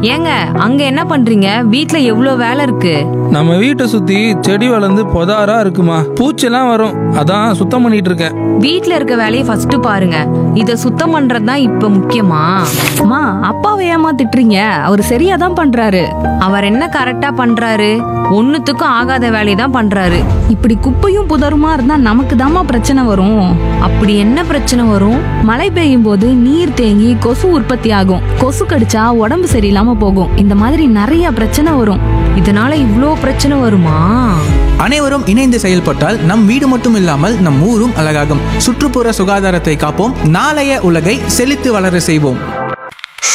ஏங்க அங்க என்ன பண்றீங்க வீட்ல எவ்வளோ வேலை இருக்கு நம்ம வீட்டை சுத்தி செடி வளர்ந்து பொதாரா இருக்குமா பூச்செல்லாம் வரும் அதான் சுத்தம் பண்ணிட்டு இருக்கேன் வீட்ல இருக்க வேலையை ஃபர்ஸ்ட் பாருங்க இத சுத்தம் பண்றது தான் இப்ப முக்கியமா அம்மா அப்பாவை ஏமா திட்டுறீங்க அவர் சரியா தான் பண்றாரு அவர் என்ன கரெக்டா பண்றாரு ஒண்ணுத்துக்கும் ஆகாத வேலையை தான் பண்றாரு இப்படி குப்பையும் புதருமா இருந்தா நமக்கு தாம்மா பிரச்சனை வரும் அப்படி என்ன பிரச்சனை வரும் மழை பெய்யும் போது நீர் தேங்கி கொசு உற்பத்தி ஆகும் கொசு கடிச்சா உடம்பு சரியில்லாம போகும் இந்த மாதிரி நிறைய பிரச்சனை வரும் இதனால இவ்ளோ பிரச்சனை வருமா அனைவரும் இணைந்து செயல்பட்டால் நம் வீடு மட்டும் இல்லாமல் நம் ஊரும் அழகாகும் சுற்றுப்புற சுகாதாரத்தை காப்போம் நாளைய உலகை செழித்து வளர செய்வோம்